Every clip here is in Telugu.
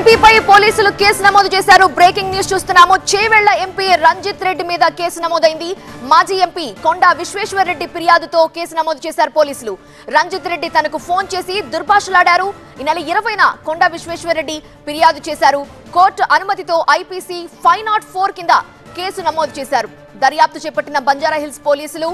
ఎంపీపై పోలీసులు కేసు నమోదు చేశారు బ్రేకింగ్ న్యూస్ చూస్తున్నాము చేవెళ్ల ఎంపీ రంజిత్ రెడ్డి మీద కేసు నమోదైంది మాజీ ఎంపీ కొండా విశ్వేశ్వర్ రెడ్డి ఫిర్యాదుతో కేసు నమోదు చేశారు పోలీసులు రంజిత్ రెడ్డి తనకు ఫోన్ చేసి దుర్భాషలాడారు ఈ నెల ఇరవైన కొండా విశ్వేశ్వర్ రెడ్డి ఫిర్యాదు చేశారు కోర్టు అనుమతితో ఐపీసీ ఫైవ్ నాట్ ఫోర్ కింద కేసు నమోదు చేశారు దర్యాప్తు చేపట్టిన బంజారాహిల్స్ పోలీసులు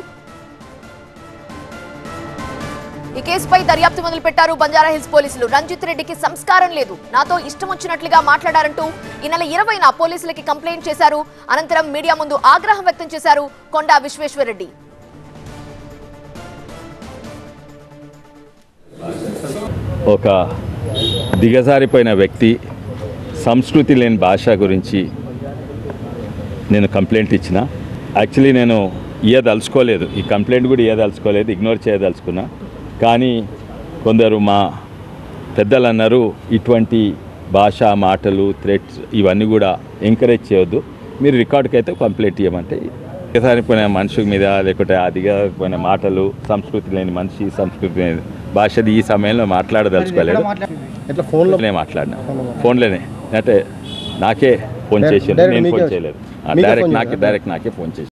ఈ కేసుపై దర్యాప్తు మొదలుపెట్టారు బంజారాహిల్స్ పోలీసులు రంజిత్ రెడ్డికి సంస్కారం లేదు నాతో ఇష్టం వచ్చినట్లుగా మాట్లాడారంటూ ఈ నెల ఇరవైన పోలీసులకి కంప్లైంట్ చేశారు అనంతరం మీడియా ముందు ఆగ్రహం వ్యక్తం చేశారు కొండా విశ్వేశ్వరరెడ్డి ఒక దిగజారిపోయిన వ్యక్తి సంస్కృతి లేని భాష గురించి నేను కంప్లైంట్ ఇచ్చిన యాక్చువల్లీ నేను ఇయ్యదలుచుకోలేదు ఈ కంప్లైంట్ కూడా ఇయ్యదలుచుకోలేదు ఇగ్నోర్ చేయదలుచుకున్నా కానీ కొందరు మా పెద్దలు అన్నారు ఇటువంటి భాష మాటలు థ్రెట్స్ ఇవన్నీ కూడా ఎంకరేజ్ చేయొద్దు మీరు రికార్డుకి అయితే కంప్లైంట్ ఇవ్వమంటే దిగజారిపోయిన మనిషి మీద లేకుంటే ఆ దిగజారిపోయిన మాటలు సంస్కృతి లేని మనిషి సంస్కృతి లేని భాషది ఈ సమయంలో మాట్లాడదలుచుకోలేదు ఎట్లా ఫోన్లో ఫోన్లోనే మాట్లాడినా ఫోన్లోనే అంటే నాకే ఫోన్ డైరెక్ట్ చేసి డైరెక్ట్ నేను ఫోన్ మీకే చేయలేదు మీకే డైరెక్ట్ ఫోన్ నాకే చేశారా? డైరెక్ట్ నాకే ఫోన్ చేసి